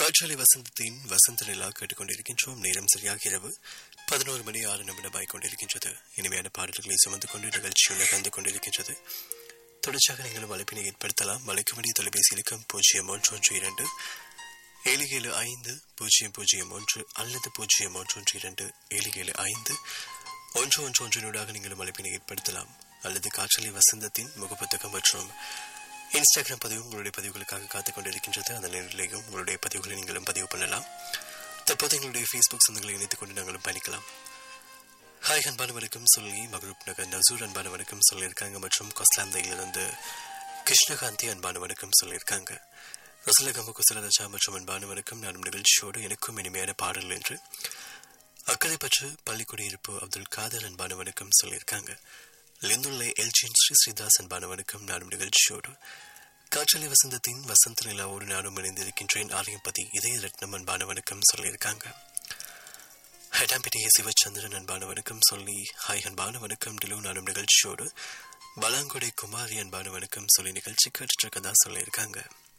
காற்றாலை வசந்தத்தின் வசந்த நிலா கேட்டுக்கொண்டிருக்கின்றோம் நேரம் சரியாக இரவு பதினோரு மணி ஆறு நிமிடமாய் கொண்டிருக்கின்றது இனிமையான பாடல்களை சுமந்து கொண்டு நிகழ்ச்சியுள்ள கலந்து கொண்டிருக்கின்றது தொடர்ச்சியாக நீங்களும் அழைப்பினை ஏற்படுத்தலாம் வலைக்கு வழி தொலைபேசி இலக்கம் பூஜ்ஜியம் ஒன்று ஒன்று இரண்டு ஏழு ஏழு ஐந்து பூஜ்ஜியம் பூஜ்ஜியம் ஒன்று அல்லது பூஜ்ஜியம் ஒன்று ஒன்று இரண்டு ஏழு ஏழு ஐந்து ஒன்று ஒன்று ஒன்றினூடாக நீங்களும் அழைப்பினை ஏற்படுத்தலாம் அல்லது காற்றலை வசந்தத்தின் முகப்புத்தகம் மற்றும் இன்ஸ்டாகிராம் பதிவு உங்களுடைய பதிவுகளுக்காக காத்துக் கொண்டிருக்கின்றது அந்த நேரிலேயும் உங்களுடைய பதிவுகளை நீங்களும் பதிவு பண்ணலாம் தற்போது எங்களுடைய ஃபேஸ்புக் சொந்தங்களை இணைத்துக் கொண்டு நாங்களும் பயணிக்கலாம் ஹாய் அன்பான வணக்கம் சொல்லி மகரூப் நகர் நசூர் அன்பான வணக்கம் சொல்லியிருக்காங்க மற்றும் கொஸ்லாந்தையிலிருந்து கிருஷ்ணகாந்தி அன்பான வணக்கம் சொல்லியிருக்காங்க ரசலகம்ப குசலராஜா மற்றும் அன்பான வணக்கம் நானும் நிகழ்ச்சியோடு எனக்கும் இனிமையான பாடல் என்று அக்கறை பற்று பள்ளிக்குடியிருப்பு அப்துல் காதர் அன்பான வணக்கம் சொல்லியிருக்காங்க லிந்துள்ள எல்ஜின் ஸ்ரீ ஸ்ரீதாஸ் அன்பான வணக்கம் நானும் நிகழ்ச்சியோடு காற்றலை வசந்தத்தின் வசந்த நிலாவோடு நானும் இணைந்திருக்கின்றேன் ஆலயம்பதி இதய ரத்னம் அன்பான வணக்கம் சொல்லியிருக்காங்க ஹெடாம்பிட்டிய சிவச்சந்திரன் அன்பான வணக்கம் சொல்லி ஹாய் அன்பான வணக்கம் டிலு நானும் நிகழ்ச்சியோடு பலாங்குடை குமாரி அன்பான வணக்கம் சொல்லி நிகழ்ச்சி கேட்டுட்டு இருக்கதா சொல்லியிருக்காங்க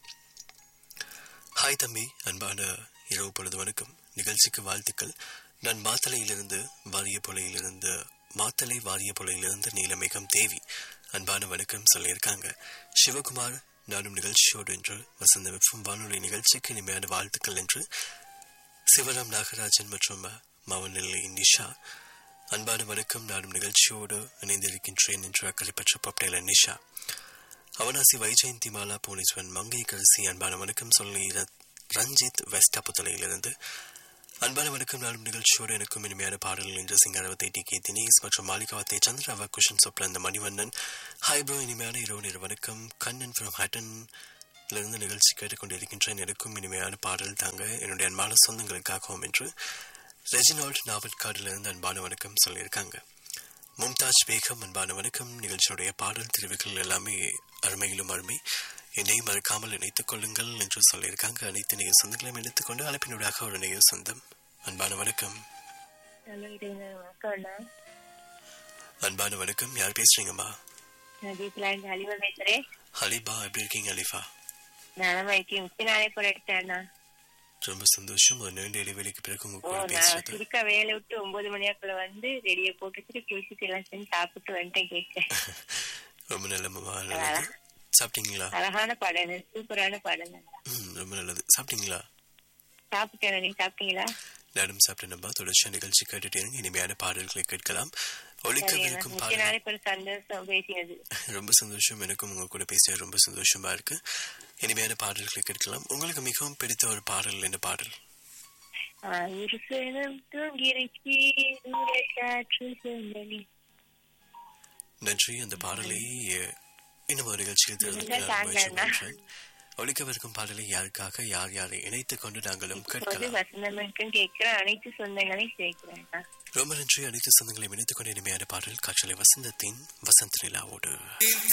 ஹாய் தம்பி அன்பான இரவு பொழுது வணக்கம் நிகழ்ச்சிக்கு வாழ்த்துக்கள் நான் மாத்தலையிலிருந்து வாரிய பொலையிலிருந்து மாத்தலை வாரிய பொலையிலிருந்து நீலமேகம் தேவி அன்பான வணக்கம் சொல்லியிருக்காங்க சிவகுமார் நானும் நிகழ்ச்சியோடு என்று வசந்த வெப்பம் வானொலி நிகழ்ச்சிக்கு இனிமையான வாழ்த்துக்கள் என்று சிவராம் நாகராஜன் மற்றும் மவநிலை நிஷா அன்பான வணக்கம் நானும் நிகழ்ச்சியோடு இணைந்திருக்கின்றேன் என்று அக்கறைப்பற்ற பப்டேல நிஷா அவனாசி வைஜெயந்தி மாலா புவனேஸ்வரன் மங்கை கரிசி அன்பான வணக்கம் சொல்லி ரஞ்சித் வெஸ்ட் அப்புத்தலையிலிருந்து அன்பான வணக்கம் நாளும் நிகழ்ச்சியோடு எனக்கும் இனிமையான பாடல்கள் என்று சிங்காரவத்தை டி கே தினேஷ் மற்றும் மாளிகாவத்தை சந்திராவா குஷன் சொப்ரந்த மணிவண்ணன் ஹைப்ரோ இனிமையான இரவு நேர வணக்கம் கண்ணன் ஃப்ரம் ஹட்டன் இருந்து நிகழ்ச்சி கேட்டுக்கொண்டிருக்கின்றேன் எனக்கும் இனிமையான பாடல் தாங்க என்னுடைய அன்பான சொந்தங்களுக்காகவும் என்று ரெஜினால்ட் நாவற்காடிலிருந்து அன்பான வணக்கம் சொல்லியிருக்காங்க மும்தாஜ் பேகம் அன்பான வணக்கம் நிகழ்ச்சியுடைய பாடல் தெரிவுகள் எல்லாமே அருமையிலும் அருமை என்னை மறக்காமல் இணைத்துக் கொள்ளுங்கள் என்று சொல்லியிருக்காங்க அனைத்து நேய சொந்தங்களையும் இணைத்துக் கொண்டு அழைப்பினூடாக ஒரு நேய சொந்தம் அன்பான வணக்கம் ஹலோ இதுங்க வணக்கம் அண்ணா அன்பான வணக்கம் யார் பேசுறீங்கம்மா நான் வீட்டுல அலிவா பேசுறேன் ஹலிபா எப்படி இருக்கீங்க அலிஃபா நலமா இருக்கேன் முக்கிய நாளே போல எடுத்தேன் அண்ணா ரொம்ப சந்தோஷம் ஒரு நீண்ட இடைவெளிக்கு பிறகு உங்க ஓ கூட நான் பேசுறது சுருக்க வேலை விட்டு ஒன்பது மணியாக்குள்ள வந்து ரெடியை போட்டுட்டு குளிச்சுட்டு எல்லாம் செஞ்சு சாப்பிட்டு வந்துட்டேன் கேட்க ரொம்ப நல்லம்மா நல்லது சாப்பிட்டீங்களா அழகான பாடல் சூப்பரான பாடல் அண்ணா. ம் ரொம்ப நல்லது சாப்பிட்டீங்களா சாப்பிட்டேன் நீங்க சாப்பிட்டீங்களா நானும் சாப்பிட்டேன்பா தொடர்ச்சியா நிகழ்ச்சி கேட்டுட்டு இருங்க இனிமையான பாடல்களை கேட்கலாம் சரி அண்ணா. ஒழிக்கவிருக்கும் முக்கிய பாடல் நாளே போல சந்தோஷம் பேசினது ரொம்ப சந்தோஷம் எனக்கும் உங்க கூட பேச ரொம்ப சந்தோஷமா இருக்கு இனிமையான பாடல்களை கேட்கலாம் உங்களுக்கு மிகவும் பிடித்த ஒரு பாடல் என்ன பாடல் ஆ, ஒரு சனம் தூங்கிருச்சி தூர காற்று சொன்னி நன்றி அந்த பாடலை அஹ், இன்னும் ஒரு நிகழ்ச்சியில் நீங்க தெரிந்து தாங்கண்ணா. ஒழிக்கவிருக்கும் பாடலை யாருக்காக யார் யாரை இணைத்துக் கொண்டு நாங்களும் பொது கேட்கலாம் வசந்தமனுக்கும் கேட்கிற அனைத்து சொந்தங்களையும் சேர்க்கிறேன் அண்ணா. ரொம்ப நன்றி அனைத்து சொந்தங்களையும் இணைத்துக் கொண்டு இனிமையான பாடல் காற்றலை வசந்தத்தின் வசந்த நிலாவோடு